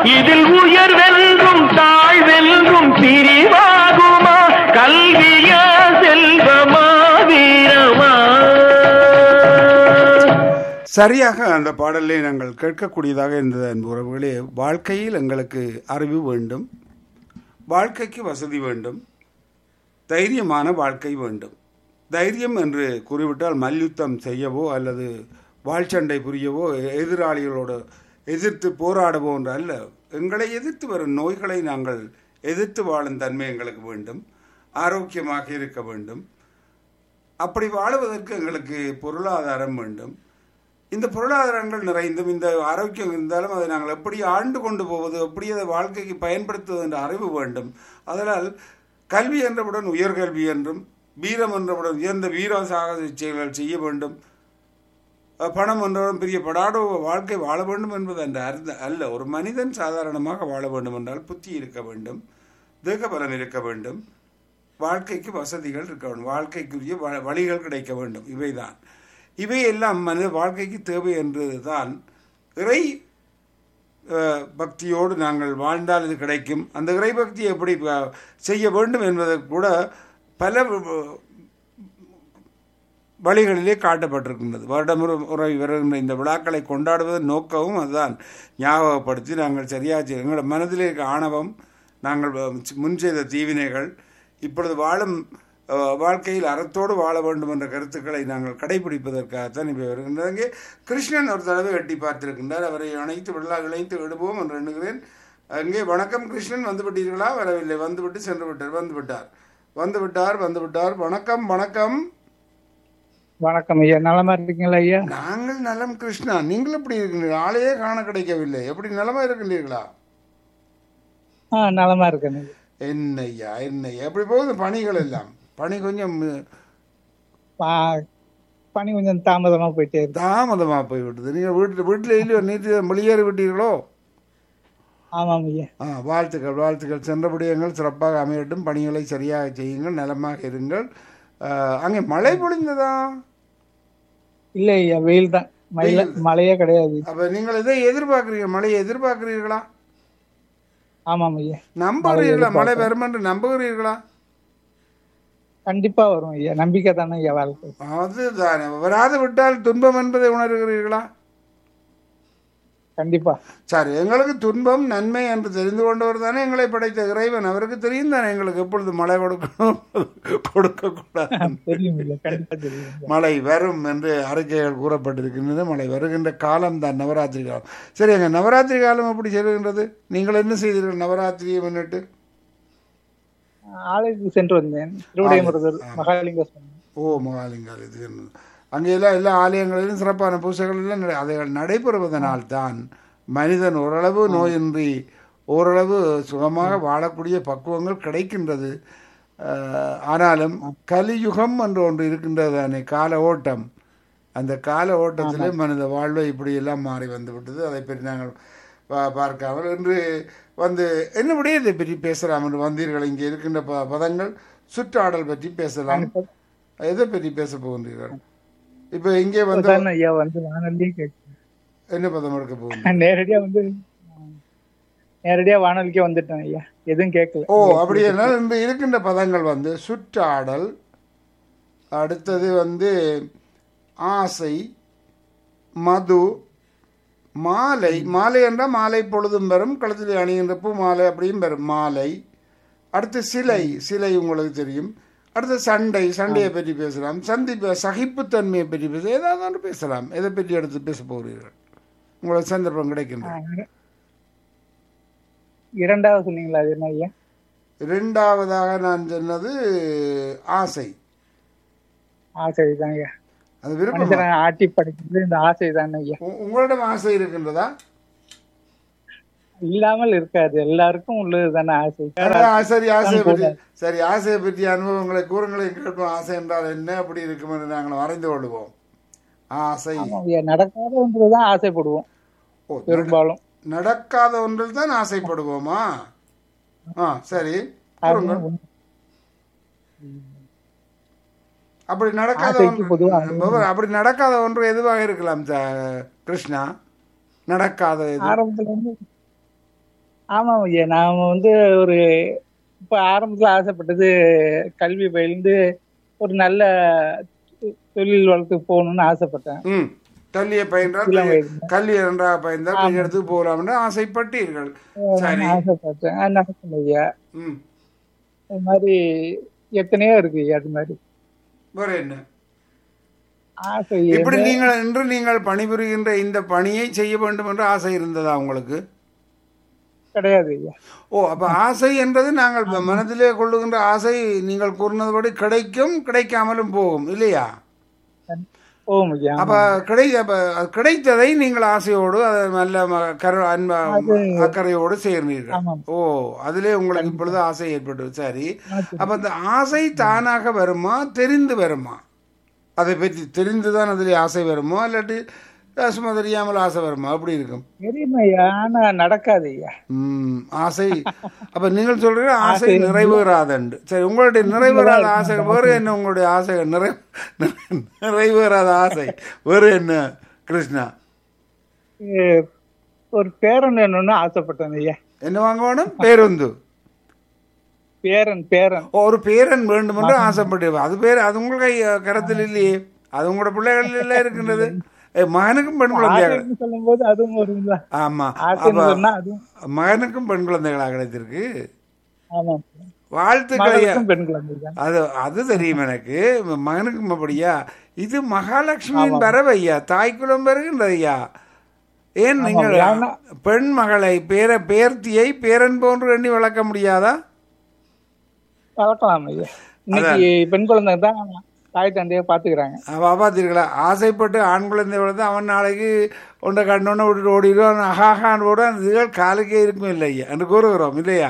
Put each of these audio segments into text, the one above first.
இதில் உயர்வென்றும் தாழ்வென்றும் பிரிவாகுமா கல்வியா செல்வமா வீரமா சரியாக அந்த பாடலை நாங்கள் கேட்கக்கூடியதாக இருந்தது அன்பு உறவுகளே வாழ்க்கையில் எங்களுக்கு அறிவு வேண்டும் வாழ்க்கைக்கு வசதி வேண்டும் தைரியமான வாழ்க்கை வேண்டும் தைரியம் என்று கூறிவிட்டால் மல்யுத்தம் செய்யவோ அல்லது வாழ்ச்சண்டை புரியவோ எதிராளிகளோடு எதிர்த்து போராடவோ என்று அல்ல எங்களை எதிர்த்து வரும் நோய்களை நாங்கள் எதிர்த்து வாழும் தன்மை எங்களுக்கு வேண்டும் ஆரோக்கியமாக இருக்க வேண்டும் அப்படி வாழுவதற்கு எங்களுக்கு பொருளாதாரம் வேண்டும் இந்த பொருளாதாரங்கள் நிறைந்தும் இந்த ஆரோக்கியம் இருந்தாலும் அதை நாங்கள் எப்படி ஆண்டு கொண்டு போவது எப்படி அதை வாழ்க்கைக்கு பயன்படுத்துவது என்ற அறிவு வேண்டும் அதனால் கல்வி என்றவுடன் உயர்கல்வி என்றும் வீரம் என்றவுடன் உயர்ந்த வீர சாகச செயல்கள் செய்ய வேண்டும் அஹ் பணம் என்றவுடன் பெரிய படாடோ வாழ்க்கை வாழ வேண்டும் என்பது அந்த அர்த்த அல்ல ஒரு மனிதன் சாதாரணமாக வாழ வேண்டும் என்றால் புத்தி இருக்க வேண்டும் தேகபலம் இருக்க வேண்டும் வாழ்க்கைக்கு வசதிகள் இருக்க வேண்டும் வாழ்க்கைக்குரிய வ- வழிகள் கிடைக்க வேண்டும் இவைதான் இவையெல்லாம் மனித வாழ்க்கைக்கு தேவை என்றுதான் இறை அஹ், பக்தியோடு நாங்கள் வாழ்ந்தால் இது கிடைக்கும் அந்த இறை பக்தியை எப்படி அஹ், செய்ய வேண்டும் என்பதை கூட பல அஹ், வழிகளிலே காட்டப்பட்டிருக்கின்றது வருடமுறை முறை வருகின்ற இந்த விழாக்களை கொண்டாடுவதன் நோக்கமும் அதுதான் ஞாபகப்படுத்தி நாங்கள் சரியாக செய்ய- எங்களோட மனதிலே இருக்க ஆணவம் நாங்கள் வ- முன் செய்த தீவினைகள் இப்பொழுது வாழும் அஹ், வாழ்க்கையில் அறத்தோடு வாழ வேண்டும் என்ற கருத்துக்களை நாங்கள் கடைபிடிப்பதற்காகத்தான் இப்போ வருகின்றது அங்கே கிருஷ்ணன் ஒரு தடவை எட்டி பார்த்திருக்கின்றார் அவரை அணைத்து விழா இணைத்து விடுவோம் என்று எண்ணுகிறேன் அங்கே வணக்கம் கிருஷ்ணன் வந்து விட்டீர்களா வரவில்லை வந்துவிட்டு சென்று விட்டார் வந்து விட்டார் வந்து விட்டார் வந்து விட்டார் வணக்கம் வணக்கம் வணக்கம் ஐயா நலமா இருக்கீங்களா ஐயா நாங்கள் நலம் கிருஷ்ணா நீங்கள் எப்படி இருக்கின்றீர்கள் ஆளையே காண கிடைக்கவில்லை எப்படி நலமா இருக்கின்றீர்களா ஆ நலமா இருக்கேன் ஐயா. என்னய்யா என்னய்யா எப்படி போகுது பணிகள் எல்லாம் பணி கொஞ்சம் பா- பணி கொஞ்சம் தாமதமா போயிட்டே இருக்கு தாமதமா போய்விட்டது நீங்க வீட்டில் வீட்டில் இல்லையோ நீட்டு வெளியேறி விட்டீர்களோ ஆமாம் ஐயா ஆ வாழ்த்துக்கள் வாழ்த்துக்கள் சென்றபடியங்கள் சிறப்பாக அமையட்டும் பணிகளை சரியாக செய்யுங்கள் நலமாக இருங்கள் ஆ, அங்கே மழை பொழிந்ததா இல்ல ஐயா வெயில் தான் மழையில மழையே கிடையாது அப்ப நீங்கள் எதை எதிர்பார்க்குறீங்க மழையை எதிர்பார்க்குறீர்களா ஆமாம் ஐயா நம்புகிறீர்களா மழை வரும் என்று நம்புகிறீர்களா கண்டிப்பா வரும் ஐயா நம்பிக்கை தானே ஐயா வாழ்க்கை அதுதானே வராது விட்டால் துன்பம் என்பதை உணர்கிறீர்களா கண்டிப்பா சரி எங்களுக்கு துன்பம் நன்மை என்று தெரிந்து கொண்டவர் தானே எங்களை படைத்த இறைவன் அவருக்கு தெரியும் தானே எங்களுக்கு எப்பொழுது மழை கொடுக்கணும் கொடுக்கக்கூடாது தெரியும் ஐயா கண்டிப்பா தெரியும் ஐயா. மழை வரும் என்று அறிக்கைகள் கூறப்பட்டிருக்கின்றது மழை வருகின்ற காலம் தான் நவராத்திரி காலம் சரி எங்க நவராத்திரி காலம் எப்படி செல்கின்றது நீங்கள் என்ன செய்தீர்கள் நவராத்திரியை முன்னிட்டு ஆலயத்துக்கு சென்று வந்தேன் திருவிடைமுருகர் மகாலிங்க சுவாமி ஓ மகாலிங்கால் இது அங்கே எல்லாம் எல்லா ஆலயங்களிலும் சிறப்பான பூஜைகள் எல்லாம் நட- அவைகள் நடைபெறுவதனால் தான் மனிதன் ஓரளவு நோயின்றி ஓரளவு சுகமாக வாழக்கூடிய பக்குவங்கள் கிடைக்கின்றது அஹ், ஆனாலும் கலியுகம் என்று ஒன்று இருக்கின்றது தானே கால ஓட்டம் அந்த கால ஓட்டத்திலே மனித வாழ்வை இப்படி எல்லாம் மாறி வந்து விட்டது அதை பற்றி நாங்கள் பா- பார்க்காமல் இன்று வந்து என்ன விடயத்தை பற்றி பேசலாம் என்று வந்தீர்கள் இங்கே இருக்கின்ற ப பதங்கள் சுற்றாடல் பற்றி பேசலாம் எதை பற்றி பேச போகின்றீர்கள் இப்போ இங்கே வந்து இப்பதான் ஐயா வந்து வானொலியே கேட்கிறேன் என்ன பதம் எடுக்க போகின்றீர்கள் நேரடியா வந்து நேரடியா வானொலிக்கே வந்துட்டேன் ஐயா எதுவும் கேட்கல ஓ அப்படியானால் இன்று இருக்கின்ற பதங்கள் வந்து சுற்றாடல் அடுத்தது வந்து ஆசை மது மாலை மாலை என்றால் மாலை பொழுதும் வரும் கழுத்தில் அணிகின்ற பூ மாலை அப்படியும் வரும் மாலை அடுத்து சிலை சிலை உங்களுக்கு தெரியும் அடுத்து சண்டை சண்டையை பற்றி பேசலாம் சந்திப்பு சகிப்புத்தன்மையை பற்றி பேச ஏதாவது ஒன்று பேசலாம் எதை பற்றி எடுத்து பேச போகிறீர்கள் உங்களுக்கு சந்தர்ப்பம் கிடைக்கின்றது இரண்டாவது சொன்னீங்களா அது என்ன ஐயா இரண்டாவதாக நான் சொன்னது ஆசை ஆசைதான் ஐயா அது விருப்பம் மனிதனை ஆட்டி படைக்கிறது இந்த ஆசை தானே ஐயா உ- உங்களிடம் ஆசை இருக்கின்றதா இல்லாமல் இருக்காது எல்லாருக்கும் உள்ளது தானே ஆசை அதான் சரி ஆசையை பற்றி சரி ஆசையை பற்றி அனுபவங்களை கூறுங்களை கேட்போம் ஆசை என்றால் என்ன அப்படி இருக்கும் என்று நாங்கள் வரைந்து கொள்வோம் ஆசை ஆமா ஐயா நடக்காத ஒன்றுதான் ஆசைப்படுவோம் ஓ, பெரும்பாலும் நடக்காத ஒன்றில் தான் ஆசைப்படுவோமா ஆ சரி கூறுங்கள் அப்படி நடக்காத ஆசைக்கு ஒன்று பொதுவா பவர், அப்படி நடக்காத ஒன்று எதுவாக இருக்கலாம் ச- கிருஷ்ணா நடக்காத எது ஆரம்பத்துல வந்து ஆமாம் ஐயா நாம வந்து ஒரு இப்ப ஆரம்பத்துல ஆசைப்பட்டது கல்வி பயிர்ந்து ஒரு நல்ல தொ- தொழில் வளர்த்துக்கு போகணும்னு ஆசைப்பட்டேன் ம் கல்வியை பயின்றால் இளம் வயதுல. கல்வி நன்றாக பயின்றால் பெரிய இடத்துக்கு போகலாம் என்று ஆசைப்பட்டீர்கள் சரி ஆசைப்பட்டேன் அது நடக்கல ஐயா ம் அது மாதிரி எத்தனையோ இருக்கு ஐயா அது மாதிரி வேற என்ன ஆசை இப்படி நீங்கள் இன்று நீங்கள் பணிபுரிகின்ற இந்த பணியை செய்ய வேண்டும் என்று ஆசை இருந்ததா உங்களுக்கு கிடையாது ஐயா ஓ அப்ப ஆசை என்பது நாங்கள் மனதிலே கொள்ளுகின்ற ஆசை நீங்கள் கூறினதுபடி கிடைக்கும் கிடைக்காமலும் போகும் இல்லையா போகும் ஐயா அப்ப கிடை அப்ப அது கிடைத்ததை நீங்கள் ஆசையோடு அதை நல்ல ம- கரு அன்ப அக்கறையோடு சேர்ந்தீர்கள் ஆமாம். ஓ அதிலே உங்களுக்கு இப்பொழுது ஆசை ஏற்பட்டு சரி அப்ப அந்த ஆசை தானாக வருமா தெரிந்து வருமா அதை பற்றி தெரிந்துதான் அதிலே ஆசை வருமோ இல்லாட்டி அஹ், சும்மா தெரியாமல் ஆசை வருமா அப்படி இருக்கும் தெரியும் ஐயா ஆனா நடக்காது ஐயா ம் ஆசை அப்ப நீங்கள் சொல்றீங்க ஆசை நிறைவேறாதண்டு சரி உங்களுடைய நிறைவேறாத ஆசை வேறு என்ன உங்களுடைய ஆசை நிறை நிறைவேறாத ஆசை வேறு என்ன கிருஷ்ணா ஏ, ஒரு பேரன் வேணும்னு ஆசைப்பட்டேன் ஐயா என்ன வாங்க வேணும் பேருந்து பேரன் பேரன் ஓ, ஒரு பேரன் வேண்டும் என்று ஆசைப்பட்டு அது பேர் அது உங்கள் கை கரத்தில் இல்லையே அது உங்களோட பிள்ளைகள் எல்லாம் இருக்கின்றது ஏ, மகனுக்கும் பெண் குழந்தையாக ஆசைன்னு சொல்லும்போது அதுவும் ஒரு இதுதான். ஆமா ஆசைன்னு அப்ப சொன்னா அதுவும் மகனுக்கும் பெண் குழந்தைகளா கிடைத்திருக்கு ஆமாம் வாழ்த்துக்கள் ஐயா. மகளுக்கும் பெண் குழந்தை தான் அது அது தெரியும் எனக்கு மகனுக்கும் அப்படியா இது மகாலட்சுமியின் பறவை ஐயா தாய்க்குளம் பெறுகின்றது ஐயா ஏன் நீங்கள் ஏன்னா- பெண் மகளை பேர பேர்த்தியை பேரன் போன்று எண்ணி வளர்க்க முடியாதா வளர்க்கலாம் ஐயா இன்னைக்கு பெண் குழந்தை தான் தாய் தந்தையை பாத்துக்கிறாங்க அவ பார்த்தீர்களா ஆசைப்பட்டு ஆண் குழந்தை வளர்த்து அவன் நாளைக்கு ஒன்றை கண்ணொன்ன விட்டுட்டு ஓடிடுவான் அஹாஹான் ஓட அந்த இதுகள் காலுக்கே இருக்கும் இல்லை ஐயா என்று கூறுகிறோம் இல்லையா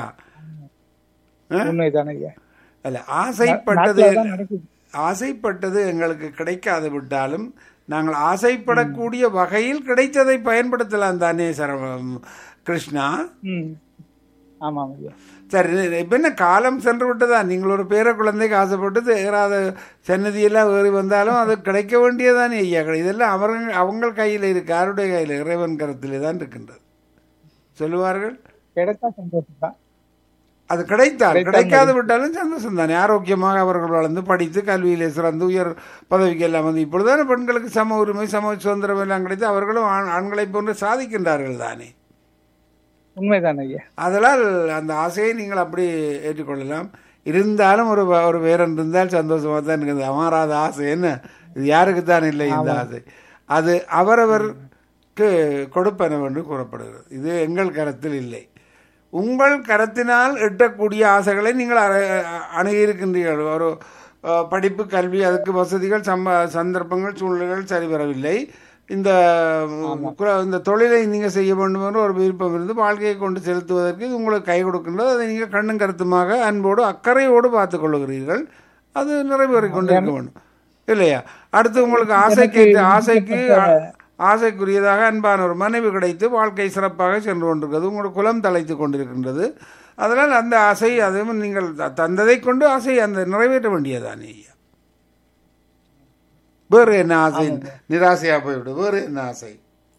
உண்மைதானே ஐயா அல்ல ஆசைப்பட்டது நாட்டுல தான் நடக்குது ஆசைப்பட்டது எங்களுக்கு கிடைக்காது விட்டாலும் நாங்கள் ஆசைப்படக்கூடிய வகையில் கிடைத்ததை பயன்படுத்தலாம் தானே சரவம் கிருஷ்ணா ம் ஆமாம் ஐயா சரி இப்ப என்ன காலம் சென்று விட்டதா நீங்கள் ஒரு பேர குழந்தைக்கு ஆசைப்பட்டு தேராத சன்னதியெல்லாம் ஏறி வந்தாலும் அது கிடைக்க வேண்டியதானே ஐயா இதெல்லாம் அவர்கள் அவங்க கையில் இருக்கு யாருடைய கையில் இறைவன் கருத்திலே தான் இருக்கின்றது சொல்லுவார்கள் கிடைச்சா சந்தோஷம் தான் அது கிடைத்தால் கிடைக்காது விட்டாலும் சந்தோஷம் தானே ஆரோக்கியமாக அவர்கள் வளர்ந்து படித்து கல்வியிலே சிறந்து உயர் பதவிக்கு எல்லாம் வந்து இப்பொழுதான பெண்களுக்கு சம உரிமை சம சுதந்திரம் எல்லாம் கிடைத்து அவர்களும் ஆண் ஆண்களைப் போன்று சாதிக்கின்றார்கள் தானே உண்மைதானே ஐயா அதனால் அந்த ஆசையை நீங்கள் அப்படி ஏற்றுக்கொள்ளலாம் இருந்தாலும் ஒரு வ- ஒரு வேறன் இருந்தால் சந்தோஷமாக தான் இருக்குது அமாராத ஆசை என்ன இது யாருக்கு தான் இல்லை இந்த ஆசை அது அவரவருக்கு கொடுப்பன என்று கூறப்படுகிறது இது எங்கள் கரத்தில் இல்லை உங்கள் கரத்தினால் எட்டக்கூடிய ஆசைகளை நீங்கள் அற- அணுகியிருக்கின்றீர்கள் ஒரு அஹ், படிப்பு கல்வி அதுக்கு வசதிகள் சம்ப சந்தர்ப்பங்கள் சூழ்நிலைகள் சரிவரவில்லை இந்த குர- இந்த தொழிலை நீங்கள் செய்ய வேண்டும் என்று ஒரு விருப்பம் இருந்து வாழ்க்கையை கொண்டு செலுத்துவதற்கு இது உங்களுக்கு கை கொடுக்கின்றது அதை நீங்கள் கண்ணும் கருத்துமாக அன்போடு அக்கறையோடு பார்த்துக் கொள்ளுகிறீர்கள் அது நிறைவேறிக் கொண்டிருக்க வேண்டும் இல்லையா அடுத்து உங்களுக்கு ஆசைக்கு ஆசைக்கு ஆசைக்குரியதாக அன்பான ஒரு மனைவி கிடைத்து வாழ்க்கை சிறப்பாக சென்று கொண்டிருக்கிறது உங்களோட குலம் தலைத்து கொண்டிருக்கின்றது அதனால் அந்த ஆசை அதுவும் நீங்கள் த- தந்ததை கொண்டு ஆசை அந்த நிறைவேற்ற வேண்டியதானே ஐயா வேறு என்ன ஆசை நிராசையா போய்விடு வேறு என்ன ஆசை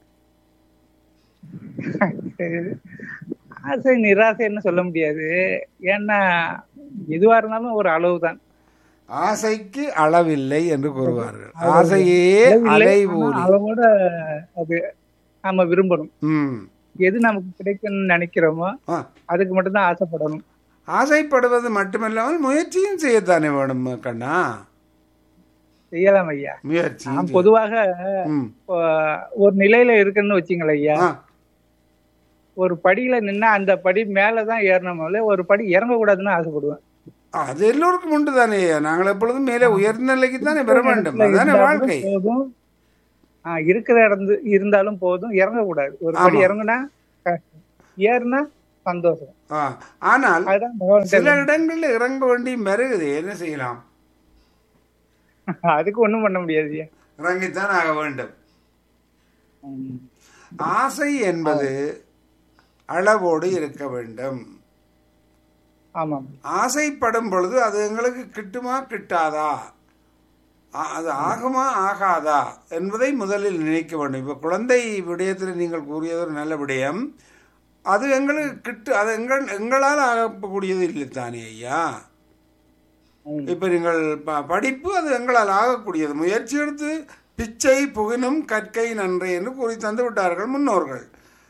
சரி. ஆசை நிராசைன்னு சொல்ல முடியாது ஏன்னா எதுவா இருந்தாலும் ஒரு அளவு தான் ஆசைக்கு அளவில்லை என்று கூறுவார்கள் ஆசையே அலை ஊறி அளவோட அது நாம விரும்பணும் ம் எது நமக்கு கிடைக்கும்னு நினைக்கிறோமோ ஆ. அதுக்கு மட்டும்தான் ஆசைப்படணும் ஆசைப்படுவது மட்டுமல்லாமல் முயற்சியும் செய்யத்தானே வேணும் கண்ணா செய்யலாம் ஐயா முயற்சி நான் பொதுவாக ம் இப்போ ஒரு நிலையில இருக்குன்னு வச்சுங்களேன் ஐயா ஆ ஒரு படியில நின்னா அந்த படி மேலதான் ஏறணும் போல ஒரு படி இறங்க கூடாதுன்னு ஆசைப்படுவேன் அது எல்லோருக்கும் உண்டு தானே நாங்கள் எப்பொழுதும் மேலே உயர்ந்த நிலைக்கு தானே பெற வேண்டும் அதுதானே இருந்தாலும் வாழ்க்கை போதும் ஆ, இருக்கிற இருந்து இருந்தாலும் போதும் இறங்க கூடாது ஒரு படி ஆமா. இறங்குனா கஷ்டம். ஏறுனா சந்தோஷம் ஆ, ஆனால் அதுதான் பகவான் சில இடங்களில் இறங்க வேண்டி மருகுது என்ன செய்யலாம் அதுக்கு ஒண்ணும் பண்ண முடியாது ஐயா இறங்கித்தான் ஆக வேண்டும் ம். ஆசை என்பது அளவோடு இருக்க வேண்டும் ஆமாம் ஆசைப்படும் பொழுது அது எங்களுக்கு கிட்டுமா கிட்டாதா ஆ- அது ஆகுமா ஆகாதா என்பதை முதலில் நினைக்க வேண்டும் இப்போ குழந்தை விடயத்தில் நீங்கள் கூறியது ஒரு நல்ல விடயம் அது எங்களுக்கு கிட்டு அது எங்கள் எங்களால் ஆகக்கூடியது இல்லை தானே ஐயா ம். இப்ப நீங்கள் ப- படிப்பு அது எங்களால் ஆகக்கூடியது முயற்சி எடுத்து பிச்சை புகினும் கற்கை நன்றே என்று கூறி தந்து விட்டார்கள் முன்னோர்கள்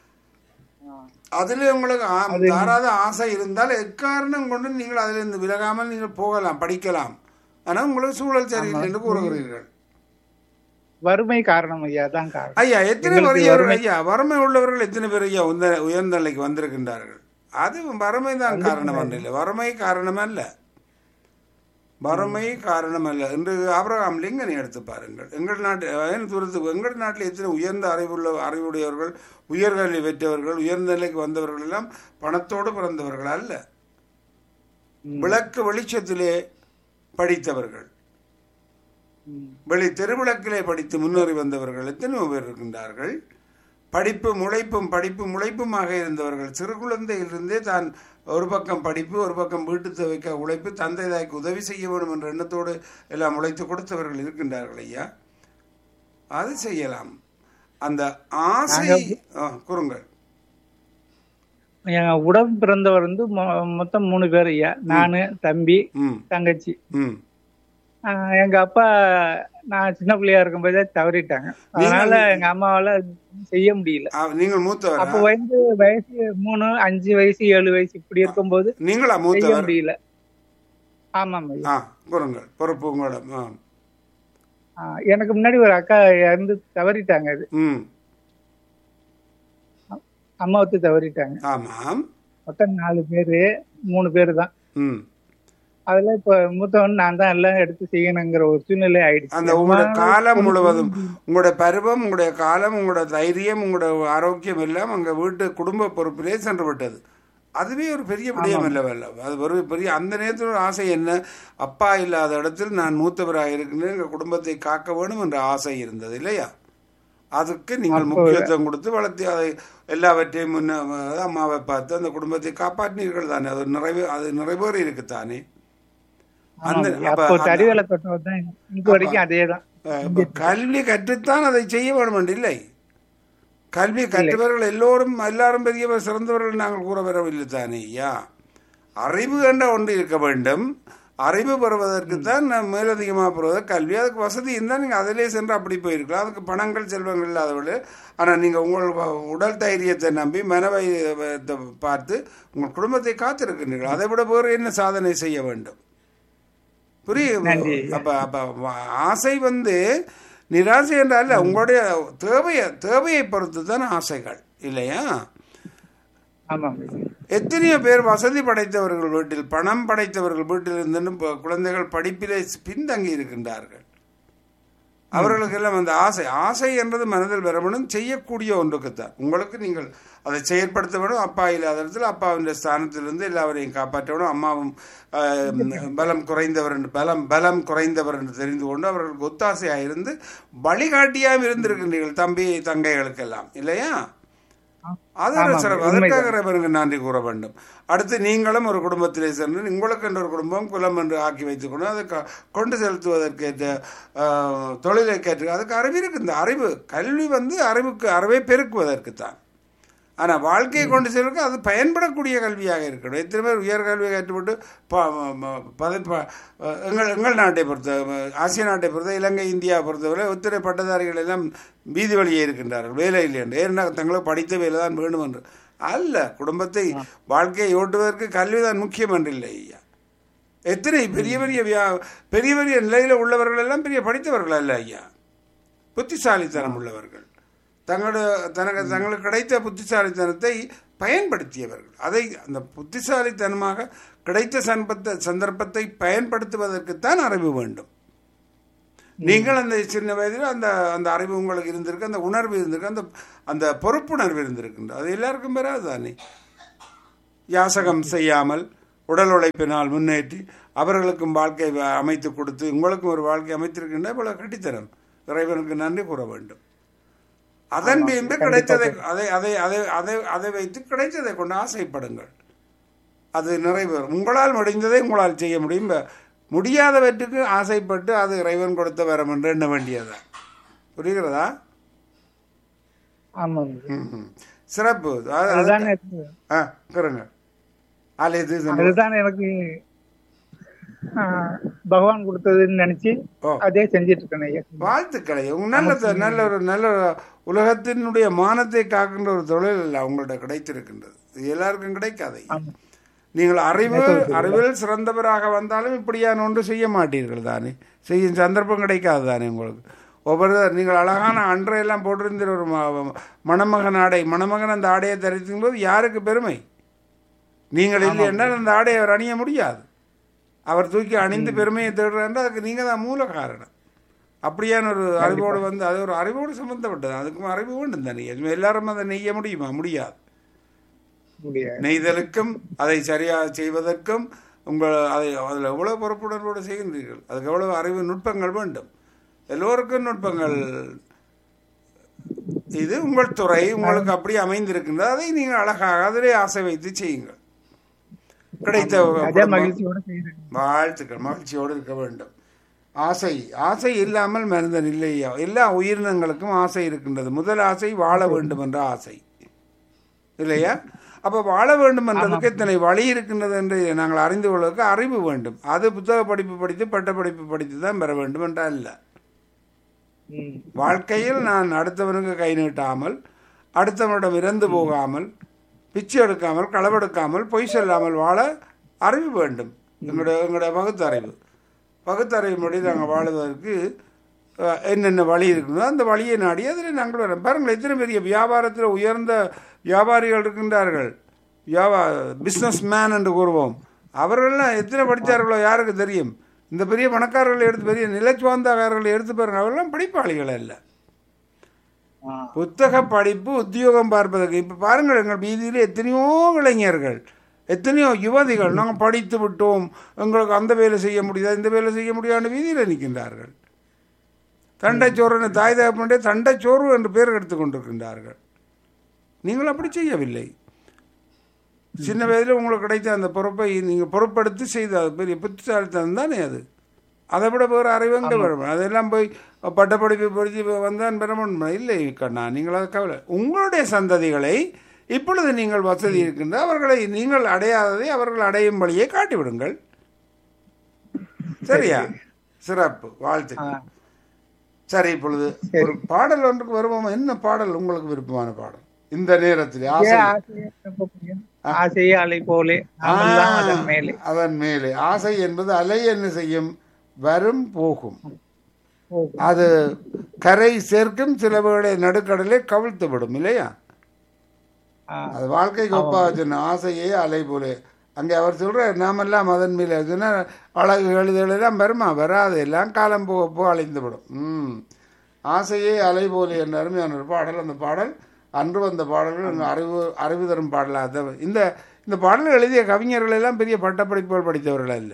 அதில் உங்களுக்கு ஆ- தாராத ஆசை இருந்தால் எக்காரணம் கொண்டு நீங்கள் அதிலிருந்து விலகாமல் நீங்கள் போகலாம் படிக்கலாம் ஆனால் உங்களுக்கு சூழல் சரியில்லை என்று கூறுகிறீர்கள் வறுமை காரணம் ஐயா தான் காரணம் ஐயா எத்தனை எங்களுக்கு வறியவர்கள் ஐயா வறுமை உள்ளவர்கள் எத்தனை பேர் ஐயா உந்த உயர்ந்த நிலைக்கு வந்திருக்கின்றார்கள் அது வறுமை தான் காரணம் அன்று இல்லை வறுமை காரணம் அல்ல வறுமை காரணம் அல்ல இன்று ஆபிரகாம் லிங்கனை எடுத்து பாருங்கள் எங்கள் நாட்டு ஏன் தூரத்துக்கு எங்கள் நாட்டில் எத்தனை உயர்ந்த அறிவுள்ள அறிவுடையவர்கள் உயர்கல்வி பெற்றவர்கள் உயர்ந்த நிலைக்கு வந்தவர்கள் எல்லாம் பணத்தோடு பிறந்தவர்கள் அல்ல விளக்கு வெளிச்சத்திலே படித்தவர்கள் ம். வெளி தெருவிளக்கிலே படித்து முன்னேறி வந்தவர்கள் எத்தனையோ பேர் இருக்கின்றார்கள் படிப்பு முளைப்பும் படிப்பு முளைப்புமாக இருந்தவர்கள் சிறு குழந்தையிலிருந்தே தான் ஒரு பக்கம் படிப்பு ஒரு பக்கம் வீட்டு தேவைக்க உழைப்பு தந்தை தாய்க்கு உதவி செய்ய வேண்டும் என்ற எண்ணத்தோடு எல்லாம் உழைத்து கொடுத்தவர்கள் இருக்கின்றார்கள் ஐயா அது செய்யலாம் அந்த ஆசை ஆ, கூறுங்கள் எங்க உடன் பிறந்தவர் வந்து மொ- மொத்தம் மூணு பேர் ஐயா நானு தம்பி ம் தங்கச்சி ம் ஆஹ் எங்க அப்பா நான் சின்ன பிள்ளையா இருக்கும்போதே தவறிட்டாங்க அதனால எங்க அம்மாவால செய்ய முடியல ஆ, நீங்கள் மூத்தவர் அப்ப வந்து வயசு மூணு அஞ்சு வயசு ஏழு வயசு இப்படி இருக்கும்போது நீங்களா செய்ய மூத்தவர் முடியல ஆமாம் ஐயா ஆ கூறுங்கள் பொறுப்பு உங்களிடம் ஆ ஆஹ் எனக்கு முன்னாடி ஒரு அக்கா இறந்து தவறிட்டாங்க அது ம் அம்மா வந்து தவறிட்டாங்க ஆமாம் மொத்தம் நாலு பேரு மூணு பேரு தான் ம் அதுல இப்ப மூத்தவன் நான் தான் எல்லாம் எடுத்து செய்யணுங்கிற ஒரு சூழ்நிலை ஆயிடுச்சு அந்த உங்களோட காலம் முழுவதும் உங்களுடைய பருவம் உங்களுடைய காலம் உங்களோட தைரியம் உங்களோட ஆரோக்கியம் எல்லாம் அங்க வீட்டு குடும்ப பொறுப்பிலே சென்று விட்டது அதுவே ஒரு பெரிய விடயம் அல்லவல்ல அது ஒரு பெரிய அந்த நேரத்தில் ஒரு ஆசை என்ன அப்பா இல்லாத இடத்தில் நான் மூத்தவராக இருக்கின்றேன் எங்கள் குடும்பத்தை காக்க வேண்டும் என்ற ஆசை இருந்தது இல்லையா அதுக்கு நீங்கள் முக்கியத்துவம் கொடுத்து வளர்த்து அதை எல்லாவற்றையும் முன்ன அதாவது அம்மாவை பார்த்து அந்த குடும்பத்தை காப்பாற்றினீர்கள் தானே அது நிறைவே அது நிறைவேறி இருக்குத்தானே அந்த அப்ப அப்போ அந்த- தறிவேலை தொட்டவர் தான் இன்னைக்கு வரைக்கும் அதே தான் அஹ் இப்ப கல்வி கற்றுத்தான் அதை செய்ய வேண்டும் என்று இல்லை கல்வி கற்றவர்கள் எல்லோரும் எல்லாரும் பெரியவர் சிறந்தவர்கள் நாங்கள் கூற வரவில்லை தானே ஐயா அறிவு என்ற ஒன்று இருக்க வேண்டும் அறிவு பெறுவதற்கு தான் நாம் மேலதிகமாக பெறுவது கல்வி அதுக்கு வசதி இருந்தால் நீங்கள் அதிலே சென்று அப்படி போயிருக்கலாம் அதுக்கு பணங்கள் செல்வங்கள் இல்லாதவர்கள் ஆனால் நீங்கள் உங்கள் வ- உடல் தைரியத்தை நம்பி மனவை அஹ், பார்த்து உங்கள் குடும்பத்தை காத்திருக்கின்றீர்கள் அதை விட வேறு என்ன சாதனை செய்ய வேண்டும் புரியும் நன்றி. அப்ப அப்ப வ- ஆசை வந்து நிராசை என்றால் உங்களுடைய தேவையை தேவையை பொறுத்து தான் ஆசைகள் இல்லையா ஆமாம் எத்தனையோ பேர் வசதி படைத்தவர்கள் வீட்டில் பணம் படைத்தவர்கள் வீட்டில் இருந்தும் ப- குழந்தைகள் படிப்பிலே பின்தங்கி இருக்கின்றார்கள் அவர்களுக்கெல்லாம் அந்த ஆசை ஆசை என்றது மனதில் வரணும் செய்யக்கூடிய ஒன்றுக்குத்தான் உங்களுக்கு நீங்கள் அதை செயற்படுத்த வேணும் அப்பா இல்லாத இடத்துல அப்பாவின் ஸ்தானத்திலிருந்து எல்லாவரையும் காப்பாற்ற வேணும் அம்மாவும் ஆஹ், பலம் குறைந்தவர் என்று பலம் பலம் குறைந்தவர் என்று தெரிந்து கொண்டு அவர்களுக்கு ஒத்தாசையாக இருந்து வழிகாட்டியாக இருந்திருக்கின்றீர்கள் தம்பி தங்கைகளுக்கெல்லாம் இல்லையா அது ஒரு ஆமாம், சிறப்பு உண்மைதான். அதற்காக இறைவனுக்கு நன்றி கூற வேண்டும் அடுத்து நீங்களும் ஒரு குடும்பத்திலே சென்று உங்களுக்கு என்ற ஒரு குடும்பம் குலம் என்று ஆக்கி வைத்துக்கொண்டு அதை க- கொண்டு செலுத்துவதற்கேற்ற ஆஹ், தொழிலுக்கேற்ற அதுக்கு அறிவு இருக்கு இந்த அறிவு கல்வி வந்து அறிவுக்கு அறிவை பெருக்குவதற்குத்தான் ஆனால் வாழ்க்கையை கொண்டு செல்வதற்கு அது பயன்படக்கூடிய கல்வியாக இருக்கணும் எத்தனை பேர் உயர்கல்வியை கற்றுவிட்டு ப- ம- பத- ப- எங்கள் எங்கள் நாட்டை பொறுத்த ஆசிய நாட்டை பொறுத்த இலங்கை இந்தியா பொறுத்தவரை ஒத்திரை பட்டதாரிகள் எல்லாம் வீதி வழியே இருக்கின்றார்கள் வேலை இல்லை என்று ஏன்னா தங்களுக்கு படித்த வேலை தான் வேண்டும் என்று அல்ல குடும்பத்தை வாழ்க்கையை ஓட்டுவதற்கு கல்விதான் முக்கியம் என்று இல்லை ஐயா எத்தனை பெரிய பெரிய வியா- பெரிய பெரிய நிலையில் உள்ளவர்கள் எல்லாம் பெரிய படித்தவர்கள் அல்ல ஐயா புத்திசாலித்தனம் உள்ளவர்கள் தங்களோட தனக்கு தங்களுக்கு கிடைத்த புத்திசாலித்தனத்தை பயன்படுத்தியவர்கள் அதை அந்த புத்திசாலித்தனமாக கிடைத்த சன்பத்தை சந்தர்ப்பத்தை பயன்படுத்துவதற்குத்தான் அறிவு வேண்டும் நீங்கள் அந்த சின்ன வயதில் அந்த அந்த அறிவு உங்களுக்கு இருந்திருக்கு அந்த உணர்வு இருந்திருக்கு அந்த அந்த பொறுப்புணர்வு இருந்திருக்கின்றது அது எல்லாருக்கும் பெறாது தானே யாசகம் செய்யாமல் உடல் உழைப்பினால் முன்னேற்றி அவர்களுக்கும் வாழ்க்கை வ- அமைத்து கொடுத்து உங்களுக்கும் ஒரு வாழ்க்கை அமைத்திருக்கின்ற போல கட்டித்தரம் இறைவனுக்கு நன்றி கூற வேண்டும் அதன் பின்பு கிடைத்ததை அதை அதை அதை அதை அதை வைத்து கிடைத்ததை கொண்டு ஆசைப்படுங்கள் அது நிறைவேறும் உங்களால் முடிந்ததை உங்களால் செய்ய முடியும் ப- முடியாதவற்றுக்கு ஆசைப்பட்டு அது இறைவன் கொடுத்த வரம் என்று எண்ண வேண்டியதா புரிகிறதா ஆமாம் ம்ஹும். சிறப்பு அது- அது- அதுதான் எனக்கு ஆ கேளுங்க ஆலயத்து சென்று- அதுதான் எனக்கு ஆஹ், பகவான் கொடுத்ததுன்னு நினைச்சு ஓ. அதே செஞ்சிட்டு இருக்கேன் ஐயா வாழ்த்துக்களை உங்க நல்ல த- நல்ல ஒரு நல்ல ஒரு உலகத்தினுடைய மானத்தை காக்கின்ற ஒரு தொழில் உங்கள்ட்ட கிடைத்திருக்கின்றது இது எல்லாருக்கும் கிடைக்காது ஆமா. நீங்கள் அறிவு அறிவில் சிறந்தவராக வந்தாலும் இப்படியான ஒன்று செய்ய மாட்டீர்கள் தானே செய்யும் சந்தர்ப்பம் கிடைக்காது தானே உங்களுக்கு ஒவ்வொரு நீங்கள் அழகான அன்றையெல்லாம் போட்டிருந்த ஒரு ம- மணமகன் ஆடை மணமகன் அந்த ஆடையை தரிக்கும் போது யாருக்கு பெருமை நீங்கள் இல்லை என்றால் அந்த ஆடையை அவர் அணிய முடியாது அவர் தூக்கி அணிந்து பெருமையை தேடுறாருன்னா அதுக்கு நீங்கள் தான் மூல காரணம் அப்படியான ஒரு அறிவோடு வந்து அது ஒரு அறிவோடு சம்பந்தப்பட்டது அதுக்கும் அறிவு வேண்டும் தானே எல்லாரும் அதை நெய்ய முடியுமா முடியாது முடியாது நெய்தலுக்கும் அதை சரியாக செய்வதற்கும் உங்கள் அதை அதில் எவ்வளவு பொறுப்புணர்வோடு செய்கின்றீர்கள் அதுக்கு எவ்வளவு அறிவு நுட்பங்கள் வேண்டும் எல்லோருக்கும் நுட்பங்கள் இது உங்கள் துறை உங்களுக்கு அப்படி அமைந்திருக்கின்றது அதை நீங்கள் அழகாக அதிலே ஆசை வைத்து செய்யுங்கள் கிடைத்த அதே குடும்பம். மகிழ்ச்சியோட செய்யறேன் வாழ்த்துக்கள் மகிழ்ச்சியோடு இருக்க வேண்டும் ஆசை ஆசை இல்லாமல் மனிதன் இல்லையா எல்லா உயிரினங்களுக்கும் ஆசை இருக்கின்றது முதல் ஆசை வாழ வேண்டும் என்ற ஆசை இல்லையா அப்ப வாழ வேண்டும் என்றதுக்கு இத்தனை வழி இருக்கின்றது என்று நாங்கள் அறிந்து கொள்வதற்கு அறிவு வேண்டும் அது புத்தக படிப்பு படித்து பட்ட படிப்பு படித்து தான் பெற வேண்டும் என்றால் இல்லை ம். வாழ்க்கையில் நான் அடுத்தவனுக்கு கை நீட்டாமல் அடுத்தவனிடம் இறந்து போகாமல் பிச்சை எடுக்காமல் களவெடுக்காமல் பொய் சொல்லாமல் வாழ அறிவு வேண்டும் எங்களுடைய எங்களுடைய பகுத்தறிவு பகுத்தறிவுபடி நாங்கள் வாழுவதற்கு அஹ், என்னென்ன வழி இருக்குதோ அந்த வழியை நாடி அதில் நாங்கள் வரோம் பாருங்கள் எத்தனை பெரிய வியாபாரத்தில் உயர்ந்த வியாபாரிகள் இருக்கின்றார்கள் வியாபா பிஸ்னஸ் மேன் என்று கூறுவோம் அவர்கள்லாம் எத்தனை படித்தார்களோ யாருக்கு தெரியும் இந்த பெரிய பணக்காரர்களை எடுத்து பெரிய நிலச்சுவாந்தாரர்களை எடுத்து பாருங்க அவர்கள்லாம் படிப்பாளிகள் அல்ல ஆ. புத்தக படிப்பு உத்தியோகம் பார்ப்பதற்கு இப்போ பாருங்கள் எங்கள் வீதியில் எத்தனையோ இளைஞர்கள் எத்தனையோ யுவதிகள் நாங்கள் படித்து விட்டோம் எங்களுக்கு அந்த வேலை செய்ய முடியாது இந்த வேலை செய்ய முடியாத வீதியில் நிற்கின்றார்கள் தண்டைச்சோறு தாய் தகப்பனுடைய தண்டைச்சோறு என்று பேர் எடுத்துக் கொண்டிருக்கின்றார்கள் நீங்கள் அப்படி செய்யவில்லை சின்ன வயதில் உங்களுக்கு கிடைத்த அந்த பொறுப்பை நீங்கள் பொறுப்படுத்தி செய்த அது பெரிய புத்திசாலித்தனம் தானே அது அதை விட வேறு அறிவங்க வரும் அதெல்லாம் போய் பட்டப்படிப்பு படித்து வந்தான் பெற முடியுமா இல்லை கண்ணா நீங்கள் அதை கவலை உங்களுடைய சந்ததிகளை இப்பொழுது நீங்கள் வசதி இருக்கின்ற அவர்களை நீங்கள் அடையாததை அவர்கள் அடையும் வழியை காட்டிவிடுங்கள் சரியா சிறப்பு வாழ்த்துக்கள் ஆ. சரி இப்பொழுது ஒரு பாடல் ஒன்றுக்கு வருவோம் என்ன பாடல் உங்களுக்கு விருப்பமான பாடல் இந்த நேரத்தில் ஆசை ஏன் ஆசையை ரொம்ப பிடிக்கும்? ஆசையே அலை போலே நாமெல்லாம் அதன் மேலே அதன் மேலே ஆசை என்பது அலை என்ன செய்யும் வரும் போகும் போகும். அது கரை சேர்க்கும் சில வேளை நடுக்கடலை கவிழ்த்து விடும் இல்லையா ஆ. அது வாழ்க்கைக்கு ஒப்பாக சொன்ன ஆசையே அலை போலே அங்கே அவர் சொல்ற நாமெல்லாம் அதன் மேலே சொன்னா அழகு எழுதுகள் எல்லாம் வருமா வராது எல்லாம் காலம் போக போக அழிந்து விடும் ம் ஆசையே அலை போலே என்ற அருமையான ஒரு பாடல் அந்த பாடல் அன்று வந்த பாடல்கள் எங்கள் அறிவு அறிவு தரும் பாடலாக தான் இந்த இந்த பாடல் எழுதிய கவிஞர்கள் எல்லாம் பெரிய பட்டப்படிப்புகள் படித்தவர்கள் அல்ல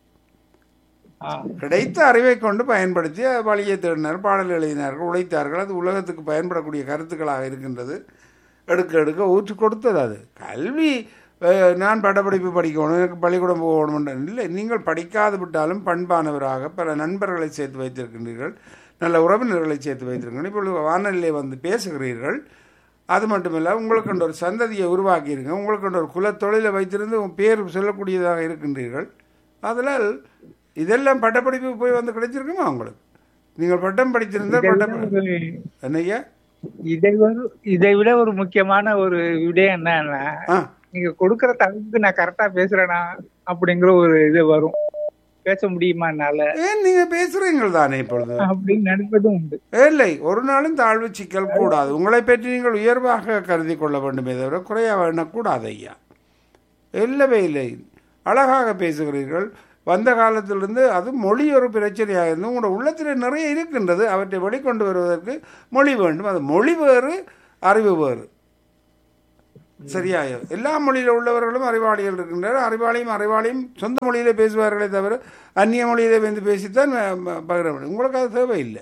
ஆ. கிடைத்த அறிவை கொண்டு பயன்படுத்தி வழியை தேடினார் பாடல் எழுதினார்கள் உழைத்தார்கள் அது உலகத்துக்கு பயன்படக்கூடிய கருத்துக்களாக இருக்கின்றது எடுக்க எடுக்க ஊற்றி கொடுத்தது அது கல்வி அஹ், நான் பட்டப்படிப்பு படிக்கணும் எனக்கு பள்ளிக்கூடம் போகணும் இல்லை நீங்கள் படிக்காது விட்டாலும் பண்பானவராக பல நண்பர்களை சேர்த்து வைத்திருக்கின்றீர்கள் நல்ல உறவினர்களை சேர்த்து வைத்திருக்கிறீர்கள் இப்பொழுது வானொலியிலே வந்து பேசுகிறீர்கள் அது மட்டுமில்ல உங்களுக்கு ஒரு சந்ததியை உருவாக்கியிருங்க உங்களுக்கு ஒரு குல தொழிலை வைத்திருந்து உங்கள் பேர் சொல்லக்கூடியதாக இருக்கின்றீர்கள் அதனால் இதெல்லாம் பட்டப்படிப்பு போய் வந்து கிடைச்சிருக்குமா உங்களுக்கு நீங்கள் பட்டம் படித்திருந்தால் பட்டம் ஒரு என்னய்யா இதை ஒரு இதை விட ஒரு முக்கியமான ஒரு விடயம் என்னன்னா ஆ நீங்க கொடுக்கற தலைப்புக்கு நான் கரெக்டா பேசுறேனா அப்படிங்கிற ஒரு இது வரும் பேச முடியுமா என்னால ஏன் நீங்க பேசுறீங்கள் தானே இப்பொழுது அப்படின்னு நினைப்பதும் உண்டு இல்லை ஒரு நாளும் தாழ்வு சிக்கல் கூடாது உங்களை பற்றி நீங்கள் உயர்வாக கருதி கொள்ள வேண்டுமே தவிர குறையாக எண்ணக்கூடாது ஐயா இல்லவே இல்லை அழகாக பேசுகிறீர்கள் வந்த காலத்திலிருந்து அது மொழி ஒரு பிரச்சனையாக இருந்து உங்களோட உள்ளத்தில் நிறைய இருக்கின்றது அவற்றை வெளிக்கொண்டு வருவதற்கு மொழி வேண்டும் அது மொழி வேறு அறிவு வேறு சரியா எல்லா மொழியில் உள்ளவர்களும் அறிவாளிகள் இருக்கின்றனர் அறிவாளியும் அறிவாளியும் சொந்த மொழியிலே பேசுவார்களே தவிர அந்நிய மொழியிலே வந்து பேசித்தான் அஹ், ப- பகிர முடியும் உங்களுக்கு அது தேவையில்லை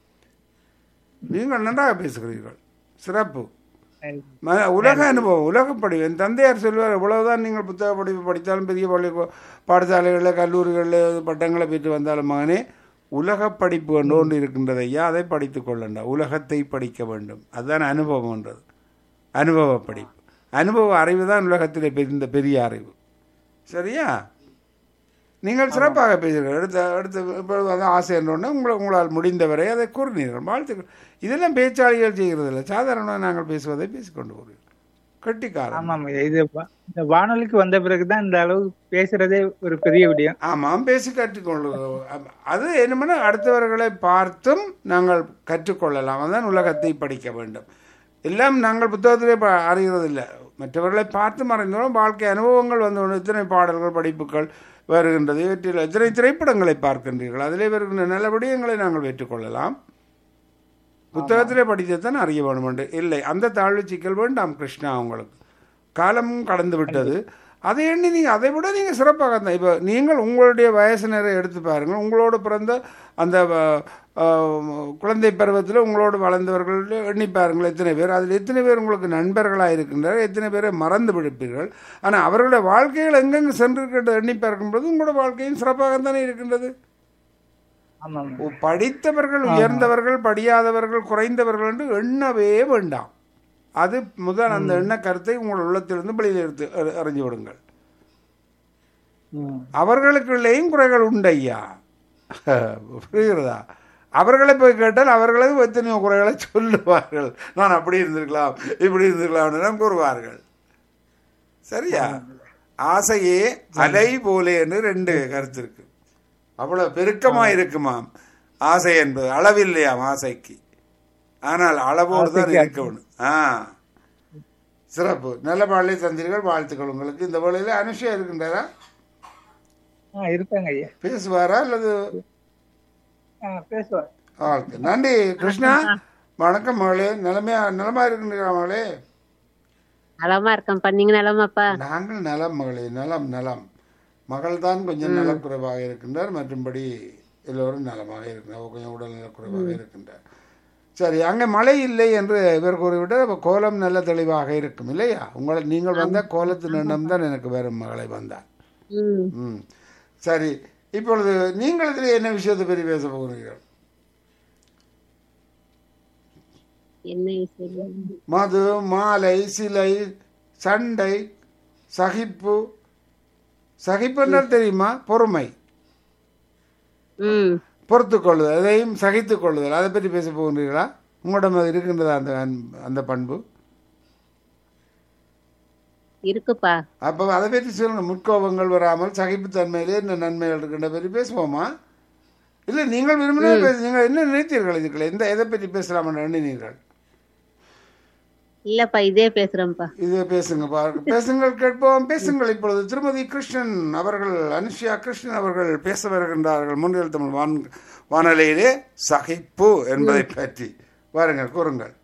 நீங்கள் நன்றாக பேசுகிறீர்கள் சிறப்பு ம- உலக அனுபவம் உலக படிப்பு என் தந்தையார் சொல்வார் எவ்வளவுதான் நீங்கள் புத்தக படிப்பு படித்தாலும் பெரிய பள்ளி பாடசாலைகளில் கல்லூரிகளில் பட்டங்களை பெற்று வந்தாலும் மகனே உலக படிப்பு ஒன்று இருக்கின்றது ஐயா அதை படித்துக் கொள்ளண்டா உலகத்தை படிக்க வேண்டும் அதுதான் அனுபவம்ன்றது அனுபவ படிப்பு அனுபவ அறிவு தான் உலகத்திலே பெரிய பெரிய அறிவு சரியா நீங்கள் சிறப்பாக பேசுகிறீர்கள் அடுத்த அடுத்த இப்பொழுது வந்து ஆசை என்றோடனே உங்களை உங்களால் முடிந்தவரை அதை கூறினீர்கள் வாழ்த்துக்கள் இதெல்லாம் பேச்சாளிகள் செய்கிறதில்ல சாதாரணமாக நாங்கள் பேசுவதை பேசிக்கொண்டு போகிறீர்கள் கட்டிக்காரம் ஆமாம் ஐயா இது வா- இந்த வானொலிக்கு வந்த பிறகுதான் இந்த அளவு பேசுறதே ஒரு பெரிய விடயம் ஆமாம் பேசி கற்றுக்கொள்ளு அது என்னமென்னா அடுத்தவர்களை பார்த்தும் நாங்கள் கற்றுக்கொள்ளலாம் அதான் உலகத்தை படிக்க வேண்டும் எல்லாம் நாங்கள் புத்தகத்திலே ப அறிகிறதில்லை மற்றவர்களை பார்த்து மறைந்தோம் வாழ்க்கை அனுபவங்கள் வந்து கொண்டு எத்தனை பாடல்கள் படிப்புகள் வருகின்றது இவற்றில் எத்தனை திரைப்படங்களை பார்க்கின்றீர்கள் அதிலே வருகின்ற நல்ல விடயங்களை நாங்கள் பெற்றுக்கொள்ளலாம் புத்தகத்திலே படித்ததான் அறிய வேணும் என்று இல்லை அந்த தாழ்வு சிக்கல் வேண்டாம் கிருஷ்ணா உங்களுக்கு காலம் கடந்து விட்டது அதை எண்ணி நீங்கள் அதை விட நீங்கள் சிறப்பாக தான் இப்போ நீங்கள் உங்களுடைய வயசினரை எடுத்து பாருங்கள் உங்களோடு பிறந்த அந்த அஹ், அஹ், குழந்தை பருவத்தில் உங்களோடு வளர்ந்தவர்கள் எண்ணி பாருங்கள் எத்தனை பேர் அதில் எத்தனை பேர் உங்களுக்கு நண்பர்களாக இருக்கின்றார்கள் எத்தனை பேரை மறந்து விடுப்பீர்கள் ஆனால் அவர்களுடைய வாழ்க்கைகள் எங்கெங்கு சென்றிருக்கின்ற எண்ணி பார்க்கும்போது உங்களோட வாழ்க்கையும் சிறப்பாக தானே இருக்கின்றது ஆமாம் ஓ, படித்தவர்கள் உயர்ந்தவர்கள் படியாதவர்கள் குறைந்தவர்கள் என்று எண்ணவே வேண்டாம் அது முதல் அந்த எண்ண கருத்தை உங்கள் உள்ளத்திலிருந்து வெளியில் எடுத்து எ- எறிஞ்சு விடுங்கள் ம். அவர்களுக்குள்ளேயும் குறைகள் உண்டு ஐயா புரிகிறதா அவர்களை போய் கேட்டால் அவர்களும் எத்தனையோ குறைகளை சொல்லுவார்கள் நான் அப்படி இருந்திருக்கலாம் இப்படி இருந்திருக்கலாம் கூறுவார்கள் சரியா ஆசையே அலை போலேன்னு ரெண்டு கருத்து இருக்கு அவ்வளவு பெருக்கமா இருக்குமாம் ஆசை என்பது அளவில்லையாம் ஆசைக்கு ஆனால் அளவோடு தான் ஆசைக்கு இருக்க வேணும் ஆ சிறப்பு நல்ல பாடலை தந்தீர்கள் வாழ்த்துக்கள் உங்களுக்கு இந்த வேளையில அனுஷா இருக்கின்றாரா ஆ இருக்காங்க ஐயா பேசுவாரா அல்லது ஆ பேசுவார் ஓகே நன்றி கிருஷ்ணா வணக்கம் மகளே நிலைமையா நலமா இருக்கின்றீர்களா மகளே நலமா இருக்கேன்ப்பா நீங்க நலமாப்பா நாங்கள் நலம் மகளே நலம் நலம் மகள் தான் கொஞ்சம் நலக்குறைவாக இருக்கின்றார் மற்றும்படி எல்லோரும் நலமாக இருக்கின்றார் கொஞ்சம் உடல் நலக்குறைவாக இருக்கின்றார் சரி அங்கே மழை இல்லை என்று இவர் கூறிவிட்டார் அப்போ கோலம் நல்ல தெளிவாக இருக்கும் இல்லையா உங்களை நீங்கள் வந்தால் கோலத்தின் எண்ணம் தான் எனக்கு வரும் மகளை வந்தால் ம் ம் சரி இப்பொழுது நீங்கள் இதில் என்ன விஷயத்தை பற்றி பேச போகிறீர்கள் என்ன விஷயம் மது மாலை சிலை சண்டை சகிப்பு சகிப்புன்றால் தெரியுமா பொறுமை ம் பொறுத்து கொள்ளுதல் எதையும் சகித்து கொள்ளுதல் அதை பற்றி பேச போகிறீர்களா உங்களிடம் அது இருக்கின்றதா அந்த அன்பு- அந்த பண்பு இருக்குப்பா அப்போ அதை பற்றி சொல்லுங்க முற்கோபங்கள் வராமல் சகிப்புத்தன்மையிலே இந்த நன்மைகள் இருக்கின்ற பற்றி பேசுவோமா இல்லை நீங்கள் விரும்பினா பேச நீங்கள் என்ன நினைத்தீர்கள் இதுக்களை எந்த எதை பற்றி பேசலாம் என்று எண்ணினீர்கள் இல்லப்பா இதே பேசுறேன்ப்பா இது பேசுங்க பாருங்க பேசுங்கள் கேட்போம் பேசுங்கள் இப்பொழுது திருமதி கிருஷ்ணன் அவர்கள் அனுஷ்யா கிருஷ்ணன் அவர்கள் பேச வருகின்றார்கள் முன்னில் தமிழ் வான் வானொலியிலே சகிப்பு என்பதை பற்றி வாருங்கள் கூறுங்கள்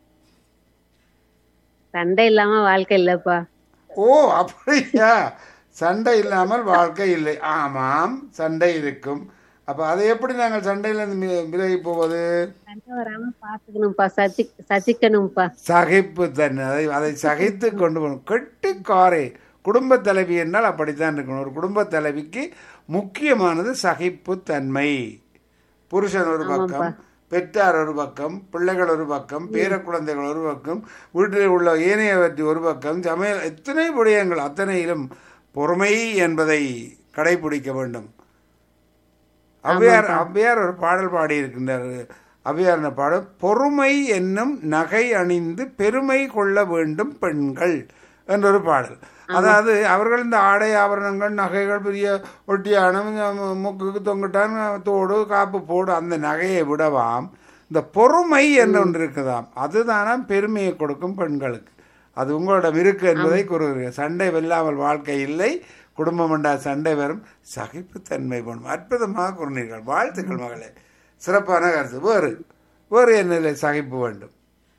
சண்டை இல்லாம வாழ்க்கை இல்லப்பா ஓ அப்படியா சண்டை இல்லாமல் வாழ்க்கை இல்லை ஆமாம் சண்டை இருக்கும் அப்ப அதை எப்படி நாங்கள் சண்டையிலிருந்து மி- விலகி போவது சண்டை வராம பாத்துக்கணும்ப்பா சதி சதிக்கணும்ப்பா சகிப்பு தன்மை அதை அதை சகித்து கொண்டு போகணும் கெட்டிக்காரே குடும்ப தலைவி என்றால் அப்படித்தான் இருக்கணும் ஒரு குடும்ப தலைவிக்கு முக்கியமானது சகிப்பு தன்மை புருஷன் ஒரு பக்கம் பெற்றார் ஒரு பக்கம் பிள்ளைகள் ஒரு பக்கம் பேர குழந்தைகள் ஒரு பக்கம் வீட்டில் உள்ள ஏனையவற்றி ஒரு பக்கம் சமையல் எத்தனை விடயங்கள் அத்தனையிலும் பொறுமை என்பதை கடைபிடிக்க வேண்டும் ஔவையார் ஔவையார் ஒரு பாடல் பாடி இருக்கின்றார் ஔவையார் என்ன பாடல் பொறுமை என்னும் நகை அணிந்து பெருமை கொள்ள வேண்டும் பெண்கள் என்றொரு பாடல் அதாவது அவர்கள் இந்த ஆடை ஆபரணங்கள் நகைகள் பெரிய ஒட்டியானம் மூக்குக்கு தொங்கிட்டான் தோடு காப்பு போடு அந்த நகையை விடவாம் இந்த பொறுமை என்று ஒன்று இருக்குதாம் அதுதானாம் பெருமையை கொடுக்கும் பெண்களுக்கு அது உங்களிடம் இருக்கு என்பதை கூறுகிறீர்கள் சண்டை வெல்லாமல் வாழ்க்கை இல்லை குடும்பம் என்றா சண்டை வரும் சகிப்புத்தன்மை வேணும் அற்புதமாக கூறினீர்கள் வாழ்த்துக்கள் மகளே சிறப்பான கருத்து வேறு வேறு என்ன சகிப்பு வேண்டும்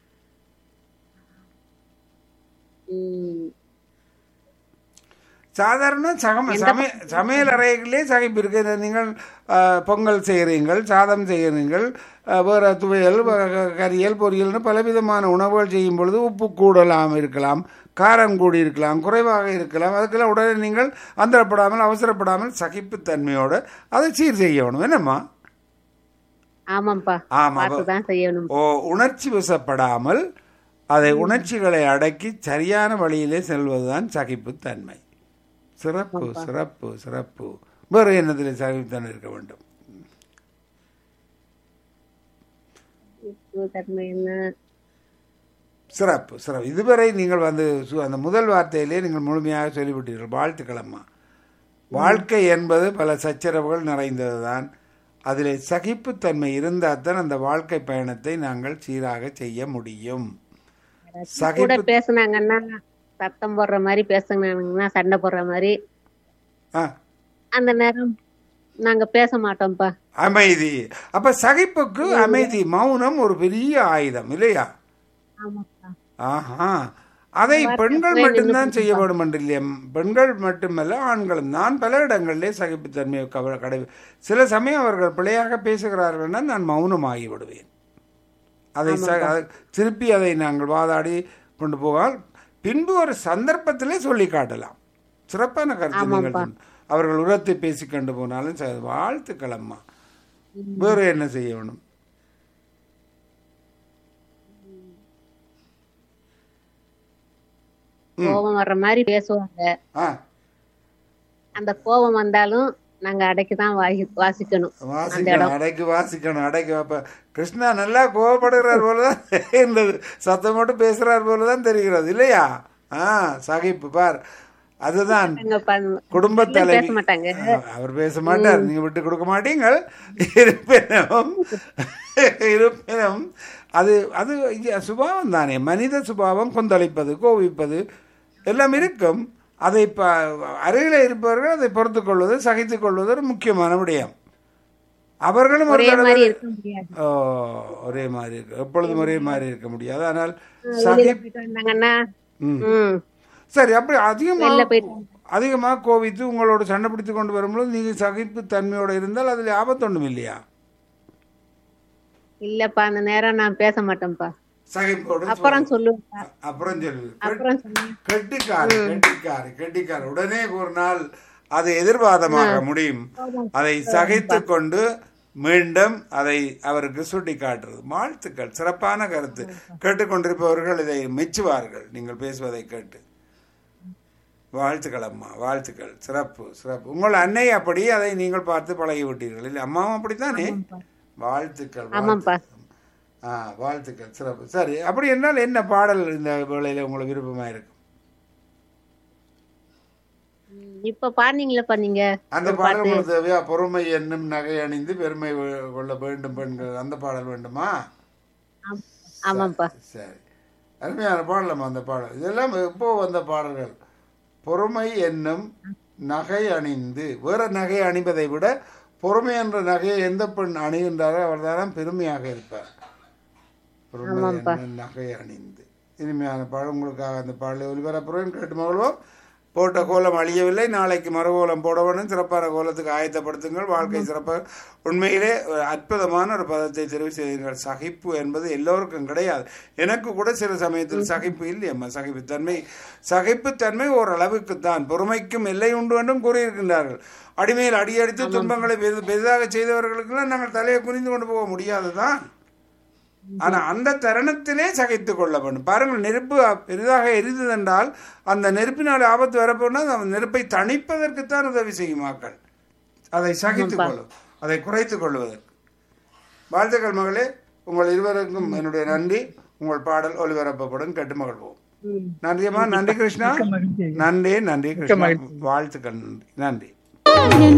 ம் சாதாரண சகம சமைய சமையல் அறைகளே சகிப்பு இருக்கு நீங்கள் ஆஹ், பொங்கல் செய்கிறீர்கள் சாதம் செய்கிறீர்கள் ஆஹ், வேறு துவையல் வேறு க- கரியல் பொரியல்னு பலவிதமான உணவுகள் செய்யும் பொழுது உப்பு கூடலாம் இருக்கலாம் காரம் கூடி இருக்கலாம் குறைவாக இருக்கலாம் அதுக்கெல்லாம் உடனே நீங்கள் அந்தரப்படாமல் அவசரப்படாமல் சகிப்புத்தன்மையோடு அதை சீர் செய்யணும் என்னம்மா ஆமாப்பா ஆமா பார்த்துதான் செய்யணும் ஓ உணர்ச்சி வசப்படாமல் அதை உணர்ச்சிகளை அடக்கி சரியான வழியிலே செல்வதுதான் சகிப்புத்தன்மை சிறப்பு சிறப்பு சிறப்பு வேறு என்னத்தில் சகிப்புத்தன்மை இருக்க வேண்டும் தன்மை என்ன சிறப்பு சிறப்பு இதுவரை நீங்கள் வந்து சு- அந்த முதல் வார்த்தையிலே நீங்கள் முழுமையாக சொல்லிவிட்டீர்கள் வாழ்த்துக்களம்மா வாழ்க்கை என்பது பல சச்சரவுகள் நிறைந்ததுதான் அதில் சகிப்புத்தன்மை இருந்தால் தான் அந்த வாழ்க்கை பயணத்தை நாங்கள் சீராக செய்ய முடியும் கூட சகிப்பு பேசுனாங்கன்னா சத்தம் போடுற மாதிரி பேசுனாங்கன்னா சண்டை போடுற மாதிரி ஆ, அந்த நேரம் நாங்க பேச மாட்டோம்ப்பா அமைதி அப்ப சகிப்புக்கு அமைதி மௌனம் ஒரு பெரிய ஆயுதம் இல்லையா ஆமாப்பா ஆஹா அதை பெண்கள் மட்டும்தான் செய்ய வேண்டும் என்று இல்லையா பெண்கள் மட்டுமல்ல ஆண்களும் நான் பல இடங்களிலே சகிப்புத்தன்மையை கவ கடை சில சமயம் அவர்கள் பிழையாக பேசுகிறார்கள்னா நான் மௌனமாகி விடுவேன் அதை ச- அதை- திருப்பி அதை நாங்கள் வாதாடி கொண்டு போகால் பின்பு ஒரு சந்தர்ப்பத்திலே சொல்லி காட்டலாம் சிறப்பான கருத்து நீங்கள் சொன்ன- அவர்கள் உரத்தை பேசி கொண்டு போனாலும் சரி, வாழ்த்துக்கள் அம்மா வேறு என்ன செய்ய வேணும் கோபம் வர்ற மாதிரி பேசுவாங்க ஆ அந்த கோபம் வந்தாலும் நாங்க அடக்கிதான் வாசி வாசிக்கணும் வாசிக்கணும் அடைக்கு வாசிக்கணும் அடைக்கு அப்ப கிருஷ்ணா நல்லா கோவப்படுகிறார் போலதான் தெரிகிறது சத்தம் மட்டும் பேசுறார் போலதான் தெரிகிறது இல்லையா ஆ சகிப்பு பார் அதுதான் நாங்க பண்- குடும்ப பேச தலைவி மாட்டாங்க ஆ, அவர் பேச மாட்டார் நீங்க விட்டு கொடுக்க மாட்டீங்கள் இருப்பினும் இருப்பினும் அது அது இது சுபாவம் தானே மனித சுபாவம் கொந்தளிப்பது கோவிப்பது எல்லாம் இருக்கும் அதை ப அருகில் இருப்பவர்கள் அதை பொறுத்துக் கொள்வது சகித்துக் கொள்வது ஒரு முக்கியமான விடயம் அவர்களும் ஒரு ஒரே தடவை மாதிரி இருக்க முடியாது ஓ, ஒரே மாதிரி இருக்கு எப்பொழுதும் ஒரே மாதிரி இருக்க முடியாது ஆனால் வெளியில சகி போயிட்டு வந்தாங்கன்னா ம். ம் சரி அப்படி அதிகமாக வெளில போயிட்டு அதிகமாக கோவித்து உங்களோட சண்டை பிடித்து கொண்டு வரும்போது நீங்கள் சகிப்பு தன்மையோட இருந்தால் அதில் ஆபத்தொன்றும் இல்லையா இல்லப்பா அந்த நேரம் நான் பேச மாட்டேன்ப்பா சகிப்போடு அப்புறம் சொல்லுவேன்ப்பா சொல். அப்புறம் சொல்லு அப்புறம் சொல்லுவேன் கெட்டிக்காரி கெட்டிக்காரி கெட்டிக்காரி உடனே ஒரு நாள் அது எதிர்வாதமாக முடியும் அதை சகித்து கொண்டு மீண்டும் அதை அவருக்கு சுட்டி காட்டுறது வாழ்த்துக்கள் சிறப்பான கருத்து கேட்டுக்கொண்டிருப்பவர்கள் இதை மெச்சுவார்கள் நீங்கள் பேசுவதை கேட்டு வாழ்த்துக்கள் அம்மா வாழ்த்துக்கள் சிறப்பு சிறப்பு உங்கள் அன்னை அப்படி அதை நீங்கள் பார்த்து பழகி விட்டீர்கள் இல்லை அம்மாவும் அப்படித்தானே வாழ்த்துக்கள் ஆமாப்பா. வாழ்த்துக்கள். ஆ வாழ்த்துக்கள் சிறப்பு சரி அப்படி என்றால் என்ன பாடல் இந்த வேளையில உங்களுக்கு விருப்பமா இருக்கும் ம், இப்ப பாடுனீங்களப்பா நீங்க அந்த பாடல் உங்களுக்கு தேவையா பொறுமை என்னும் நகை அணிந்து பெருமை கொ- கொள்ள வேண்டும் பெண்கள் அந்த பாடல் வேண்டுமா ஆம்- ஆமாப்பா சரி அருமையான பாடலம்மா அந்த பாடல் இதெல்லாம் எப்போ வந்த பாடல்கள் பொறுமை என்னும் நகை அணிந்து வேற நகை அணிவதை விட பொறுமை என்ற நகையை எந்த பெண் அணிகின்றாரோ அவர்தான் பெருமையாக இருப்பார் பொறுமை என்னும் நகை அணிந்து இனிமையான பாடல் உங்களுக்காக அந்த பாடலை ஒலிபரப்புறேன் கேட்டு மகிழ்வோம் போட்ட கோலம் அழியவில்லை நாளைக்கு மறுகோலம் போட வேண்டும் சிறப்பான கோலத்துக்கு ஆயத்தப்படுத்துங்கள் வாழ்க்கை சிறப்பாக உண்மையிலே ஒரு அற்புதமான ஒரு பதத்தை தெரிவு செய்தீர்கள் சகிப்பு என்பது எல்லோருக்கும் கிடையாது எனக்கு கூட சில சமயத்தில் சகிப்பு இல்லையம்மா சகிப்புத்தன்மை சகிப்புத்தன்மை ஓரளவுக்கு தான் பொறுமைக்கும் எல்லை உண்டு என்றும் கூறியிருக்கின்றார்கள் அடிமையில் அடியடித்து துன்பங்களை பெரிது- பெரிதாக செய்தவர்களுக்கெல்லாம் நாங்கள் தலையை குனிந்து கொண்டு போக முடியாதுதான் ஆனா அந்த தருணத்திலே சகித்துக் கொள்ள வேண்டும் பாருங்கள் நெருப்பு பெரிதாக எரிந்தது என்றால் அந்த நெருப்பினால் ஆபத்து வரப்போனால் அந்த நெருப்பை தணிப்பதற்குத்தான் உதவி செய்யும் மக்கள் அதை சகித்துக் கொள்ளும் அதை குறைத்துக் கொள்வதற்கு வாழ்த்துக்கள் மகளே உங்கள் இருவருக்கும் என்னுடைய நன்றி உங்கள் பாடல் ஒளிபரப்பப்படும் கேட்டு மகிழ்வோம் ம். நன்றியம்மா நன்றி கிருஷ்ணா மகிழ்ச்சி. நன்றி நன்றி கிருஷ்ணா வாழ்த்துக்கள் நன்றி நன்றி என்